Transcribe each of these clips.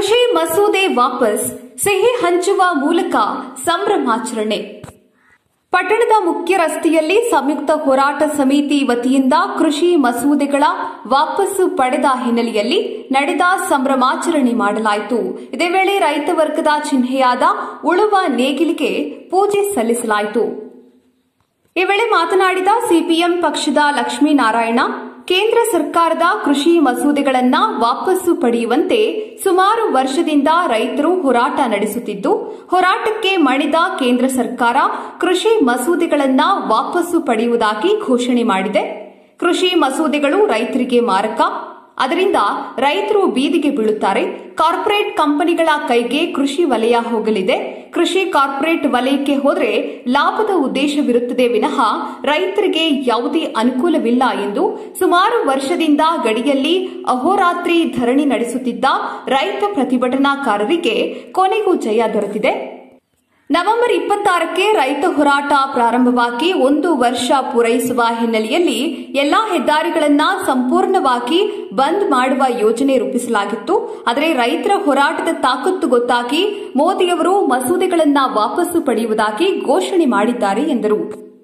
ಕೃಷಿ ಮಸೂದೆ ವಾಪಸ್ ಸಿಹಿ ಹಂಚುವ ಮೂಲಕ ಸಂಭ್ರಮಾಚರಣೆ ಪಟ್ಟಣದ ಮುಖ್ಯ ರಸ್ತೆಯಲ್ಲಿ ಸಂಯುಕ್ತ ಹೋರಾಟ ಸಮಿತಿ ವತಿಯಿಂದ ಕೃಷಿ ಮಸೂದೆಗಳ ವಾಪಸ್ಸು ಪಡೆದ ಹಿನ್ನೆಲೆಯಲ್ಲಿ ನಡೆದ ಸಂಭ್ರಮಾಚರಣೆ ಮಾಡಲಾಯಿತು ಇದೇ ವೇಳೆ ರೈತ ವರ್ಗದ ಚಿಹ್ನೆಯಾದ ಉಳುವ ನೇಗಿಲಿಗೆ ಪೂಜೆ ಸಲ್ಲಿಸಲಾಯಿತು ಈ ವೇಳೆ ಮಾತನಾಡಿದ ಸಿಪಿಎಂ ಪಕ್ಷದ ಲಕ್ಷ್ಮೀನಾರಾಯಣ ಕೇಂದ್ರ ಸರ್ಕಾರದ ಕೃಷಿ ಮಸೂದೆಗಳನ್ನ ವಾಪಸ್ಸು ಪಡೆಯುವಂತೆ ಸುಮಾರು ವರ್ಷದಿಂದ ರೈತರು ಹೋರಾಟ ನಡೆಸುತ್ತಿದ್ದು ಹೋರಾಟಕ್ಕೆ ಮಣಿದ ಕೇಂದ್ರ ಸರ್ಕಾರ ಕೃಷಿ ಮಸೂದೆಗಳನ್ನ ವಾಪಸ್ಸು ಪಡೆಯುವುದಾಗಿ ಘೋಷಣೆ ಮಾಡಿದೆ ಕೃಷಿ ಮಸೂದೆಗಳು ರೈತರಿಗೆ ಮಾರಕ ಅದರಿಂದ ರೈತರು ಬೀದಿಗೆ ಬೀಳುತ್ತಾರೆ ಕಾರ್ಪೊರೇಟ್ ಕಂಪನಿಗಳ ಕೈಗೆ ಕೃಷಿ ವಲಯ ಹೋಗಲಿದೆ ಕೃಷಿ ಕಾರ್ಪೊರೇಟ್ ವಲಯಕ್ಕೆ ಹೋದರೆ ಲಾಭದ ಉದ್ದೇಶವಿರುತ್ತದೆ ವಿನಃ ರೈತರಿಗೆ ಯಾವುದೇ ಅನುಕೂಲವಿಲ್ಲ ಎಂದು ಸುಮಾರು ವರ್ಷದಿಂದ ಗಡಿಯಲ್ಲಿ ಅಹೋರಾತ್ರಿ ಧರಣಿ ನಡೆಸುತ್ತಿದ್ದ ರೈತ ಪ್ರತಿಭಟನಾಕಾರರಿಗೆ ಕೊನೆಗೂ ಜಯ ದೊರೆತಿದೆ ನವೆಂಬರ್ ಇಪ್ಪತ್ತಾರಕ್ಕೆ ರೈತ ಹೋರಾಟ ಪ್ರಾರಂಭವಾಗಿ ಒಂದು ವರ್ಷ ಪೂರೈಸುವ ಹಿನ್ನೆಲೆಯಲ್ಲಿ ಎಲ್ಲಾ ಹೆದ್ದಾರಿಗಳನ್ನ ಸಂಪೂರ್ಣವಾಗಿ ಬಂದ್ ಮಾಡುವ ಯೋಜನೆ ರೂಪಿಸಲಾಗಿತ್ತು ಆದರೆ ರೈತರ ಹೋರಾಟದ ತಾಕತ್ತು ಗೊತ್ತಾಗಿ ಮೋದಿಯವರು ಮಸೂದೆಗಳನ್ನ ವಾಪಸ್ಸು ಪಡೆಯುವುದಾಗಿ ಘೋಷಣೆ ಮಾಡಿದ್ದಾರೆ ಎಂದರು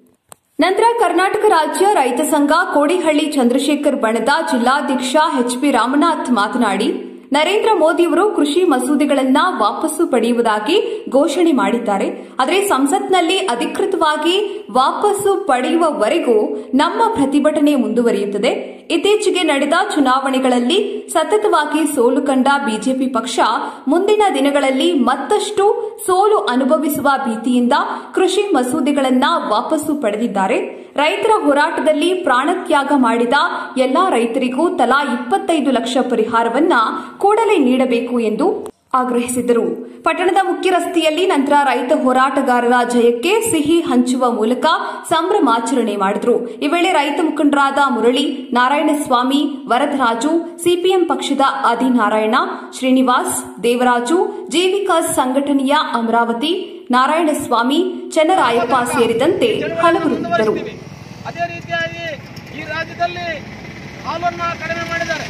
ನಂತರ ಕರ್ನಾಟಕ ರಾಜ್ಯ ರೈತ ಸಂಘ ಕೋಡಿಹಳ್ಳಿ ಚಂದ್ರಶೇಖರ್ ಬಣದ ಜಿಲ್ಲಾಧ್ಯಕ್ಷ ಎಚ್ಪಿ ರಾಮನಾಥ್ ಮಾತನಾಡಿ ನರೇಂದ್ರ ಮೋದಿಯವರು ಕೃಷಿ ಮಸೂದೆಗಳನ್ನ ವಾಪಸ್ಸು ಪಡೆಯುವುದಾಗಿ ಘೋಷಣೆ ಮಾಡಿದ್ದಾರೆ ಆದರೆ ಸಂಸತ್ನಲ್ಲಿ ಅಧಿಕೃತವಾಗಿ ವಾಪಸ್ಸು ಪಡೆಯುವವರೆಗೂ ನಮ್ಮ ಪ್ರತಿಭಟನೆ ಮುಂದುವರಿಯುತ್ತದೆ ಇತ್ತೀಚೆಗೆ ನಡೆದ ಚುನಾವಣೆಗಳಲ್ಲಿ ಸತತವಾಗಿ ಸೋಲು ಕಂಡ ಬಿಜೆಪಿ ಪಕ್ಷ ಮುಂದಿನ ದಿನಗಳಲ್ಲಿ ಮತ್ತಷ್ಟು ಸೋಲು ಅನುಭವಿಸುವ ಭೀತಿಯಿಂದ ಕೃಷಿ ಮಸೂದೆಗಳನ್ನ ವಾಪಸ್ಸು ಪಡೆದಿದ್ದಾರೆ ರೈತರ ಹೋರಾಟದಲ್ಲಿ ಪ್ರಾಣತ್ಯಾಗ ಮಾಡಿದ ಎಲ್ಲಾ ರೈತರಿಗೂ ತಲಾ ಇಪ್ಪತ್ತೈದು ಲಕ್ಷ ಪರಿಹಾರವನ್ನ ಕೂಡಲೇ ನೀಡಬೇಕು ಎಂದು ಆಗ್ರಹಿಸಿದರು ಪಟ್ಟಣದ ಮುಖ್ಯ ರಸ್ತೆಯಲ್ಲಿ ನಂತರ ರೈತ ಹೋರಾಟಗಾರರ ಜಯಕ್ಕೆ ಸಿಹಿ ಹಂಚುವ ಮೂಲಕ ಸಂಭ್ರಮಾಚರಣೆ ಮಾಡಿದರು ಈ ವೇಳೆ ರೈತ ಮುಖಂಡರಾದ ಮುರಳಿ ನಾರಾಯಣಸ್ವಾಮಿ ವರದರಾಜು ಸಿಪಿಎಂ ಪಕ್ಷದ ಆದಿನಾರಾಯಣ ಶ್ರೀನಿವಾಸ್ ದೇವರಾಜು ಜೀವಿಕಾಸ್ ಸಂಘಟನೆಯ ಅಮರಾವತಿ ನಾರಾಯಣಸ್ವಾಮಿ ಚನ್ನರಾಯಪ್ಪ ಸೇರಿದಂತೆ ಹಲವರು ಇದ್ದರು ಅದೇ ರೀತಿಯಾಗಿ ಈ ರಾಜ್ಯದಲ್ಲಿ ಹಾಲನ್ನ ಕಡಿಮೆ ಮಾಡಿದ್ದಾರೆ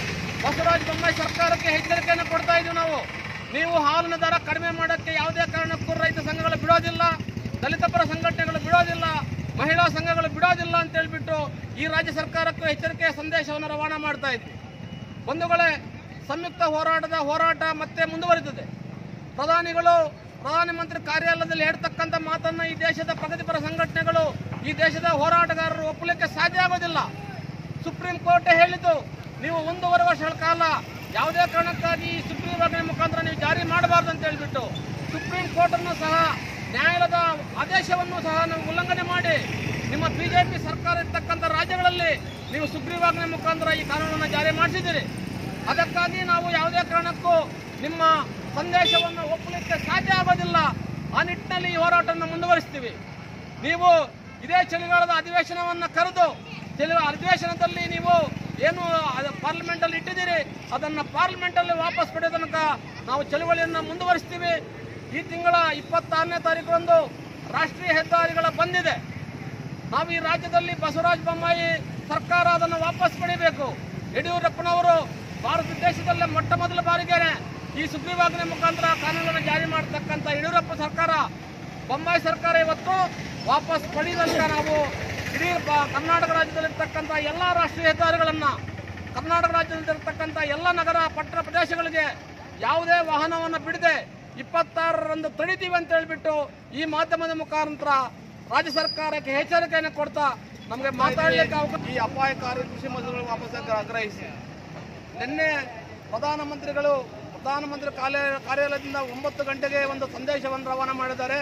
ಬಸವರಾಜ ಬೊಮ್ಮಾಯಿ ಸರ್ಕಾರಕ್ಕೆ ಎಚ್ಚರಿಕೆಯನ್ನು ಕೊಡ್ತಾ ಇದ್ದೀವಿ ನಾವು ನೀವು ಹಾಲಿನ ದರ ಕಡಿಮೆ ಮಾಡೋಕ್ಕೆ ಯಾವುದೇ ಕಾರಣಕ್ಕೂ ರೈತ ಸಂಘಗಳು ಬಿಡೋದಿಲ್ಲ ದಲಿತ ಪರ ಸಂಘಟನೆಗಳು ಬಿಡೋದಿಲ್ಲ ಮಹಿಳಾ ಸಂಘಗಳು ಬಿಡೋದಿಲ್ಲ ಅಂತ ಹೇಳ್ಬಿಟ್ಟು ಈ ರಾಜ್ಯ ಸರ್ಕಾರಕ್ಕೂ ಎಚ್ಚರಿಕೆಯ ಸಂದೇಶವನ್ನು ರವಾನೆ ಮಾಡ್ತಾ ಇದ್ವಿ ಬಂಧುಗಳೇ ಸಂಯುಕ್ತ ಹೋರಾಟದ ಹೋರಾಟ ಮತ್ತೆ ಮುಂದುವರಿತದೆ ಪ್ರಧಾನಿಗಳು ಪ್ರಧಾನಮಂತ್ರಿ ಕಾರ್ಯಾಲಯದಲ್ಲಿ ಹೇಳ್ತಕ್ಕಂಥ ಮಾತನ್ನ ಈ ದೇಶದ ಪ್ರಗತಿಪರ ಸಂಘಟನೆಗಳು ಈ ದೇಶದ ಹೋರಾಟಗಾರರು ಒಪ್ಪಲಿಕ್ಕೆ ಸಾಧ್ಯ ಆಗೋದಿಲ್ಲ ಸುಪ್ರೀಂ ಕೋರ್ಟ್ ಹೇಳಿದ್ದು ನೀವು ಒಂದೂವರೆ ವರ್ಷಗಳ ಕಾಲ ಯಾವುದೇ ಕಾರಣಕ್ಕಾಗಿ ಈ ಸುಗ್ರೀವಾಜ್ಞೆ ಮುಖಾಂತರ ನೀವು ಜಾರಿ ಮಾಡಬಾರ್ದು ಅಂತ ಹೇಳ್ಬಿಟ್ಟು ಸುಪ್ರೀಂ ಕೋರ್ಟ್ ಅನ್ನು ಸಹ ನ್ಯಾಯಾಲಯದ ಆದೇಶವನ್ನು ಸಹ ನೀವು ಉಲ್ಲಂಘನೆ ಮಾಡಿ ನಿಮ್ಮ ಬಿಜೆಪಿ ಸರ್ಕಾರ ಇರ್ತಕ್ಕಂಥ ರಾಜ್ಯಗಳಲ್ಲಿ ನೀವು ಸುಗ್ರೀವಾಜ್ಞೆ ಮುಖಾಂತರ ಈ ಕಾನೂನನ್ನು ಜಾರಿ ಮಾಡಿಸಿದ್ದೀರಿ ಅದಕ್ಕಾಗಿ ನಾವು ಯಾವುದೇ ಕಾರಣಕ್ಕೂ ನಿಮ್ಮ ಸಂದೇಶವನ್ನು ಒಪ್ಪಲಿಕ್ಕೆ ಸಾಧ್ಯ ಆಗೋದಿಲ್ಲ ಆ ನಿಟ್ಟಿನಲ್ಲಿ ಈ ಹೋರಾಟವನ್ನು ಮುಂದುವರಿಸ್ತೀವಿ ನೀವು ಇದೇ ಚಳಿಗಾಲದ ಅಧಿವೇಶನವನ್ನು ಕರೆದು ಚಳಿ ಅಧಿವೇಶನದಲ್ಲಿ ನೀವು ಏನು ಪಾರ್ಲಿಮೆಂಟ್ ಅಲ್ಲಿ ಇಟ್ಟಿದ್ದೀರಿ ಅದನ್ನ ಪಾರ್ಲಿಮೆಂಟ್ ಅಲ್ಲಿ ವಾಪಸ್ ಪಡೆಯೋ ತನಕ ನಾವು ಚಳುವಳಿಯನ್ನು ಮುಂದುವರಿಸ್ತೀವಿ ಈ ತಿಂಗಳ ಇಪ್ಪತ್ತಾರನೇ ತಾರೀಕರಂದು ರಾಷ್ಟ್ರೀಯ ಹೆದ್ದಾರಿಗಳ ಬಂದಿದೆ ನಾವು ಈ ರಾಜ್ಯದಲ್ಲಿ ಬಸವರಾಜ ಬೊಮ್ಮಾಯಿ ಸರ್ಕಾರ ಅದನ್ನು ವಾಪಸ್ ಪಡಿಬೇಕು ಯಡಿಯೂರಪ್ಪನವರು ಭಾರತ ದೇಶದಲ್ಲೇ ಮೊಟ್ಟ ಮೊದಲ ಬಾರಿಗೆ ಈ ಸುಗ್ರೀವಾಜ್ಞೆ ಮುಖಾಂತರ ಕಾನೂನನ್ನು ಜಾರಿ ಮಾಡತಕ್ಕಂಥ ಯಡಿಯೂರಪ್ಪ ಸರ್ಕಾರ ಬೊಮ್ಮಾಯಿ ಸರ್ಕಾರ ಇವತ್ತು ವಾಪಸ್ ಪಡೆಯುವಂತ ನಾವು ಇಡೀ ಬ- ಕರ್ನಾಟಕ ರಾಜ್ಯದಲ್ಲಿರ್ತಕ್ಕಂಥ ಎಲ್ಲ ರಾಷ್ಟ್ರೀಯ ಹೆದ್ದಾರಿಗಳನ್ನ ಕರ್ನಾಟಕ ರಾಜ್ಯದಲ್ಲಿರ್ತಕ್ಕಂಥ ಎಲ್ಲ ನಗರ ಪಟ್ಟಣ ಪ್ರದೇಶಗಳಿಗೆ ಯಾವುದೇ ವಾಹನವನ್ನು ಬಿಡದೆ ಇಪ್ಪತ್ತಾರರಂದು ತಡಿತೀವಿ ಅಂತ ಹೇಳ್ಬಿಟ್ಟು ಈ ಮಾಧ್ಯಮದ ಮುಖಾಂತರ ರಾಜ್ಯ ಸರ್ಕಾರಕ್ಕೆ ಎಚ್ಚರಿಕೆಯನ್ನು ಕೊಡ್ತಾ ನಮಗೆ ಮಾತಾಡಲಿಕ್ಕೆ ಅವಕಾಶ ಈ ಅಪಾಯಕಾರಿ ಕೃಷಿ ಮಸೂದೆಗಳು ವಾಪಸ್ ಆಗ್ರಹಿಸಿ ನಿನ್ನೆ ಪ್ರಧಾನಮಂತ್ರಿಗಳು ಪ್ರಧಾನಮಂತ್ರಿ ಕಾರ್ಯ ಕಾರ್ಯಾಲಯದಿಂದ ಒಂಬತ್ತು ಗಂಟೆಗೆ ಒಂದು ಸಂದೇಶವನ್ನು ರವಾನೆ ಮಾಡಿದ್ದಾರೆ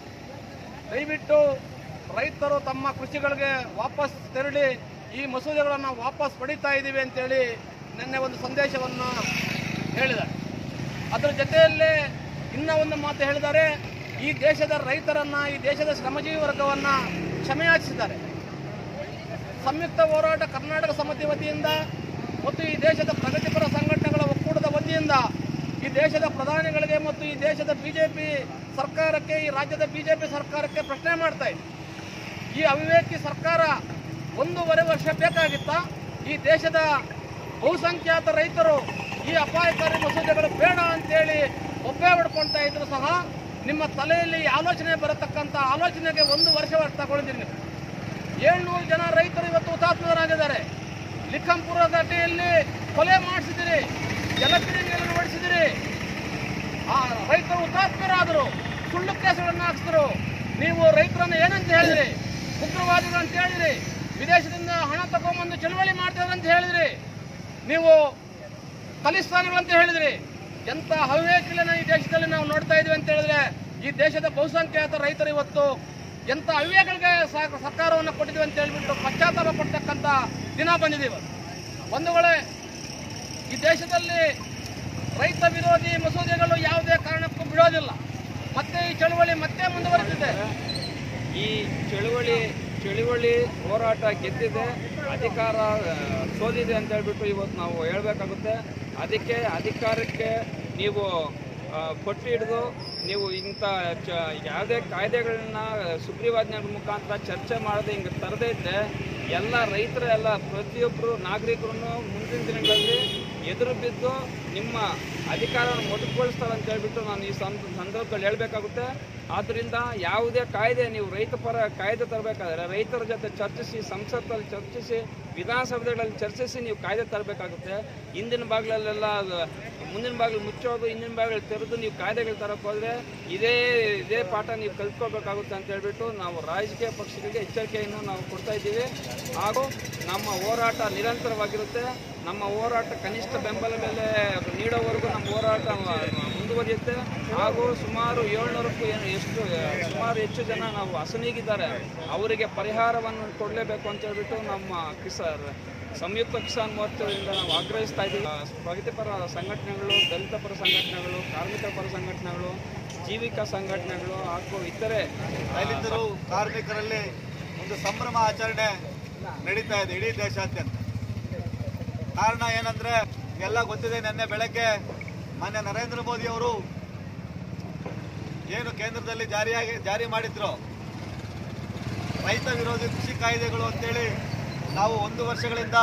ದಯವಿಟ್ಟು ರೈತರು ತಮ್ಮ ಕೃಷಿಗಳಿಗೆ ವಾಪಸ್ ತೆರಳಿ ಈ ಮಸೂದೆಗಳನ್ನು ವಾಪಸ್ ಪಡಿತಾ ಇದ್ದೀವಿ ಅಂತೇಳಿ ನಿನ್ನೆ ಒಂದು ಸಂದೇಶವನ್ನು ಹೇಳಿದ್ದಾರೆ ಅದರ ಜೊತೆಯಲ್ಲೇ ಇನ್ನ ಒಂದು ಮಾತು ಹೇಳಿದ್ದಾರೆ ಈ ದೇಶದ ರೈತರನ್ನ ಈ ದೇಶದ ಶ್ರಮಜೀವಿ ವರ್ಗವನ್ನ ಕ್ಷಮೆಯಾಚಿಸಿದ್ದಾರೆ ಸಂಯುಕ್ತ ಹೋರಾಟ ಕರ್ನಾಟಕ ಸಮಿತಿ ವತಿಯಿಂದ ಮತ್ತು ಈ ದೇಶದ ಪ್ರಗತಿಪರ ಸಂಘಟನೆಗಳ ಒಕ್ಕೂಟದ ವತಿಯಿಂದ ಈ ದೇಶದ ಪ್ರಧಾನಿಗಳಿಗೆ ಮತ್ತು ಈ ದೇಶದ ಬಿಜೆಪಿ ಸರ್ಕಾರಕ್ಕೆ ಈ ರಾಜ್ಯದ ಬಿಜೆಪಿ ಸರ್ಕಾರಕ್ಕೆ ಪ್ರಶ್ನೆ ಮಾಡ್ತಾ ಇದೆ ಈ ಅವಿವೇಕಿ ಸರ್ಕಾರ ಒಂದೂವರೆ ವರ್ಷ ಬೇಕಾಗಿತ್ತ ಈ ದೇಶದ ಬಹುಸಂಖ್ಯಾತ ರೈತರು ಈ ಅಪಾಯಕಾರಿ ಮಸೂದೆಗಳು ಬೇಡ ಅಂತ ಒಬ್ಬೇ ಹೊಡ್ಕೊಳ್ತಾ ಇದ್ರು ಸಹ ನಿಮ್ಮ ತಲೆಯಲ್ಲಿ ಆಲೋಚನೆ ಬರತಕ್ಕಂಥ ಆಲೋಚನೆಗೆ ಒಂದು ವರ್ಷ ತಗೊಂಡಿದ್ದೀನಿ ನೀವು ಏಳ್ನೂರು ಜನ ರೈತರು ಇವತ್ತು ಹುತಾತ್ಮರಾಗಿದ್ದಾರೆ ಲಿಖಂಪುರ ಘಟನೆಯಲ್ಲಿ ಕೊಲೆ ಮಾಡಿಸಿದಿರಿ ಜಲಪಿಡಿಗಳನ್ನು ಓಡಿಸಿದಿರಿ ಆ ರೈತರು ಹುತಾತ್ಮರಾದರು ಸುಳ್ಳು ಕೇಸುಗಳನ್ನು ಹಾಕ್ಸಿದ್ರು ನೀವು ರೈತರನ್ನು ಏನಂತ ಹೇಳಿದ್ರಿ ಉಗ್ರವಾದಿಗಳು ಅಂತ ಹೇಳಿದ್ರಿ ವಿದೇಶದಿಂದ ಹಣ ತಗೊಂಬಂದು ಚಳವಳಿ ಮಾಡ್ತಾರೆ ಅಂತ ಹೇಳಿದ್ರಿ ನೀವು ಖಲಿಸ್ತಾನಿಗಳಂತ ಹೇಳಿದ್ರಿ ಎಂತ ಅವಿವೇಕಗಳನ್ನ ಈ ದೇಶದಲ್ಲಿ ನಾವು ನೋಡ್ತಾ ಇದೀವಿ ಅಂತ ಹೇಳಿದ್ರೆ ಈ ದೇಶದ ಬಹುಸಂಖ್ಯಾತ ರೈತರು ಇವತ್ತು ಎಂತ ಅವಿವೇಕಗಳಿಗೆ ಸಹ- ಸರ್ಕಾರವನ್ನು ಕೊಟ್ಟಿದ್ದೀವಿ ಅಂತ ಹೇಳ್ಬಿಟ್ಟು ಪಶ್ಚಾತ್ತಾಪ ಪಡ್ತಕ್ಕಂಥ ದಿನ ಬಂದಿದೆ ಇವತ್ತು ಒಂದು ವೇಳೆ ಈ ದೇಶದಲ್ಲಿ ರೈತ ವಿರೋಧಿ ಮಸೂದೆಗಳು ಯಾವುದೇ ಕಾರಣಕ್ಕೂ ಬಿಡೋದಿಲ್ಲ ಮತ್ತೆ ಈ ಚಳವಳಿ ಮತ್ತೆ ಮುಂದುವರೆದಿದೆ ಈ ಚಳುವಳಿ ಚಳುವಳಿ ಹೋರಾಟ ಗೆದ್ದಿದೆ ಅಧಿಕಾರ ಆ, ಸೋಲಿದೆ ಅಂತ ಹೇಳ್ಬಿಟ್ಟು ಇವತ್ತು ನಾವು ಹೇಳಬೇಕಾಗುತ್ತೆ ಅದಕ್ಕೆ ಅಧಿಕಾರಕ್ಕೆ ನೀವು ಆ, ಪಟ್ಟು ಹಿಡಿದು ನೀವು ಇಂಥ ಚ ಯಾವುದೇ ಕಾಯ್ದೆಗಳನ್ನ ಸುಗ್ರೀವಾಜ್ಞೆಗಳ ಮುಖಾಂತರ ಚರ್ಚೆ ಮಾಡದೆ ಹಿಂಗೆ ತರದೇ ಇದ್ದರೆ ಎಲ್ಲ ರೈತರು ಎಲ್ಲ ಪ್ರತಿಯೊಬ್ಬರು ನಾಗರಿಕರನ್ನು ಮುಂದಿನ ದಿನಗಳಲ್ಲಿ ಎದುರು ಬಿದ್ದು ನಿಮ್ಮ ಅಧಿಕಾರವನ್ನು ಮೊಟಕುಗೊಳಿಸ್ತಾರೆ ಅಂತ ಹೇಳ್ಬಿಟ್ಟು ನಾನು ಈ ಸಂದ ಸಂದರ್ಭದಲ್ಲಿ ಹೇಳಬೇಕಾಗುತ್ತೆ ಆದ್ದರಿಂದ ಯಾವುದೇ ಕಾಯ್ದೆ ನೀವು ರೈತ ಪರ ಕಾಯ್ದೆ ತರಬೇಕಾದ್ರೆ ರೈತರ ಜೊತೆ ಚರ್ಚಿಸಿ ಸಂಸತ್ತಲ್ಲಿ ಚರ್ಚಿಸಿ ವಿಧಾನಸಭೆಗಳಲ್ಲಿ ಚರ್ಚಿಸಿ ನೀವು ಕಾಯ್ದೆ ತರಬೇಕಾಗುತ್ತೆ ಹಿಂದಿನ ಬಾಗಿಲಲ್ಲೆಲ್ಲ ಅದು ಮುಂದಿನ ಬಾಗಿಲು ಮುಚ್ಚೋದು ಹಿಂದಿನ ಬಾಗಿಲು ತೆರೆದು ನೀವು ಕಾಯ್ದೆಗಳು ತರಕ್ಕೆ ಹೋದರೆ ಇದೇ ಇದೇ ಪಾಠ ನೀವು ಕಲ್ತ್ಕೋಬೇಕಾಗುತ್ತೆ ಅಂತ ಹೇಳ್ಬಿಟ್ಟು ನಾವು ರಾಜಕೀಯ ಪಕ್ಷಗಳಿಗೆ ಎಚ್ಚರಿಕೆಯನ್ನು ನಾವು ಕೊಡ್ತಾ ಇದ್ದೀವಿ ಹಾಗೂ ನಮ್ಮ ಹೋರಾಟ ನಿರಂತರವಾಗಿರುತ್ತೆ ನಮ್ಮ ಹೋರಾಟ ಕನಿಷ್ಠ ಬೆಂಬಲ ಬೆಲೆ ನೀಡೋವರೆಗೂ ನಮ್ಮ ಹೋರಾಟ ಮುಂದುವರಿಯುತ್ತೆ ಹಾಗೂ ಸುಮಾರು ಏಳ್ನೂರಕ್ಕೂ ಏನು ಎಷ್ಟು ಸುಮಾರು ಹೆಚ್ಚು ಜನ ನಾವು ಹಸನಿಗಿದ್ದಾರೆ ಅವರಿಗೆ ಪರಿಹಾರವನ್ನು ಕೊಡಲೇಬೇಕು ಅಂತ ಹೇಳ್ಬಿಟ್ಟು ನಮ್ಮ ಕಿಸ ಸಂಯುಕ್ತ ಕಿಸಾನ್ ಮೋರ್ಚಾದಿಂದ ನಾವು ಆಗ್ರಹಿಸ್ತಾ ಇದ್ದೀವಿ ಪ್ರಗತಿಪರ ಸಂಘಟನೆಗಳು ದಲಿತ ಪರ ಸಂಘಟನೆಗಳು ಕಾರ್ಮಿಕ ಪರ ಸಂಘಟನೆಗಳು ಜೀವಿಕಾ ಸಂಘಟನೆಗಳು ಹಾಗೂ ಇತರೆ ದಲಿತರು ಕಾರ್ಮಿಕರಲ್ಲಿ ಒಂದು ಸಂಭ್ರಮ ಆಚರಣೆ ನಡೀತಾ ಇದೆ ಇಡೀ ದೇಶಾದ್ಯಂತ ಕಾರಣ ಏನಂದ್ರೆ ಎಲ್ಲ ಗೊತ್ತಿದೆ ನಿನ್ನೆ ಬೆಳಗ್ಗೆ ಮಾನ್ಯ ನರೇಂದ್ರ ಮೋದಿ ಅವರು ಏನು ಕೇಂದ್ರದಲ್ಲಿ ಜಾರಿಯಾಗಿ ಜಾರಿ ಮಾಡಿದ್ರು ರೈತ ವಿರೋಧಿ ಕೃಷಿ ಕಾಯ್ದೆಗಳು ಅಂತೇಳಿ ನಾವು ಒಂದು ವರ್ಷಗಳಿಂದ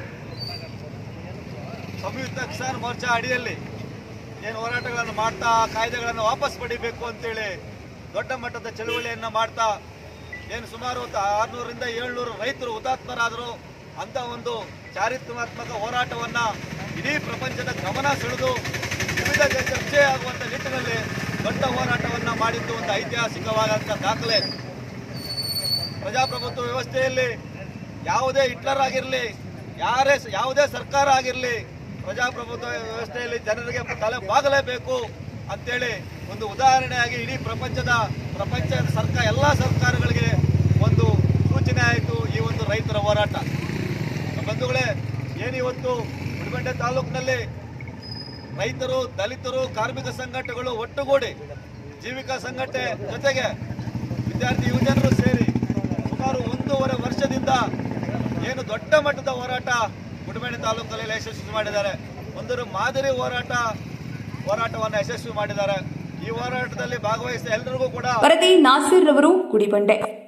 ಸಂಯುಕ್ತ ಕಿಸಾನ್ ಮೋರ್ಚಾ ಅಡಿಯಲ್ಲಿ ಏನು ಹೋರಾಟಗಳನ್ನು ಮಾಡ್ತಾ ಆ ಕಾಯ್ದೆಗಳನ್ನು ವಾಪಸ್ ಪಡಿಬೇಕು ಅಂತೇಳಿ ದೊಡ್ಡ ಮಟ್ಟದ ಚಳುವಳಿಯನ್ನು ಮಾಡ್ತಾ ಏನು ಸುಮಾರು ತ- ಆರ್ನೂರರಿಂದ ಏಳ್ನೂರು ರೈತರು ಹುತಾತ್ಮರಾದರು ಅಂತ ಒಂದು ಚಾರಿತ್ರಾತ್ಮಕ ಹೋರಾಟವನ್ನ ಇಡೀ ಪ್ರಪಂಚದ ಗಮನ ಸೆಳೆದು ವಿವಿಧ ದೇ- ಚರ್ಚೆ ಆಗುವಂತ ನಿಟ್ಟಿನಲ್ಲಿ ದೊಡ್ಡ ಹೋರಾಟವನ್ನ ಮಾಡಿದ್ದು ಒಂದು ಐತಿಹಾಸಿಕವಾದಂಥ ದಾಖಲೆ ಪ್ರಜಾಪ್ರಭುತ್ವ ವ್ಯವಸ್ಥೆಯಲ್ಲಿ ಯಾವುದೇ ಹಿಟ್ಲರ್ ಆಗಿರಲಿ ಯಾರೇ ಯಾವುದೇ ಸರ್ಕಾರ ಆಗಿರಲಿ ಪ್ರಜಾಪ್ರಭುತ್ವ ವ್ಯವಸ್ಥೆಯಲ್ಲಿ ಜನರಿಗೆ ತಲೆ ಬಾಗಲೇಬೇಕು ಅಂತೇಳಿ ಒಂದು ಉದಾಹರಣೆಯಾಗಿ ಇಡೀ ಪ್ರಪಂಚದ ಪ್ರಪಂಚದ ಸರ್ಕಾರ ಎಲ್ಲ ಸರ್ಕಾರಗಳಿಗೆ ಒಂದು ಸೂಚನೆ ಆಯಿತು ಈ ಒಂದು ರೈತರ ಹೋರಾಟ ಬಂಧುಗಳೇ ಏನಿವತ್ತು ಉಡುಗಂಡೆ ತಾಲೂಕಿನಲ್ಲಿ ರೈತರು ದಲಿತರು ಕಾರ್ಮಿಕ ಸಂಘಟನೆಗಳು ಒಟ್ಟುಗೂಡಿ ಜೀವಿಕಾ ಸಂಘಟನೆ ಜೊತೆಗೆ ವಿದ್ಯಾರ್ಥಿ ಯುವಜನರು ಸೇರಿ ಸುಮಾರು ಒಂದೂವರೆ ವರ್ಷದಿಂದ ಏನು ದೊಡ್ಡ ಮಟ್ಟದ ಹೋರಾಟ ಗುಡಿಬೇಣೆ ತಾಲೂಕಲ್ಲಿ ಯಶಸ್ವಿ ಮಾಡಿದ್ದಾರೆ ಒಂದು ಮಾದರಿ ಹೋರಾಟ ಹೋರಾಟವನ್ನು ಯಶಸ್ವಿ ಮಾಡಿದ್ದಾರೆ ಈ ಹೋರಾಟದಲ್ಲಿ ಭಾಗವಹಿಸಿದ ಎಲ್ಲರಿಗೂ ಕೂಡ ವರದಿ ನಾಸಿರ್ ರವರು ಗುಡಿಬಂಡೆ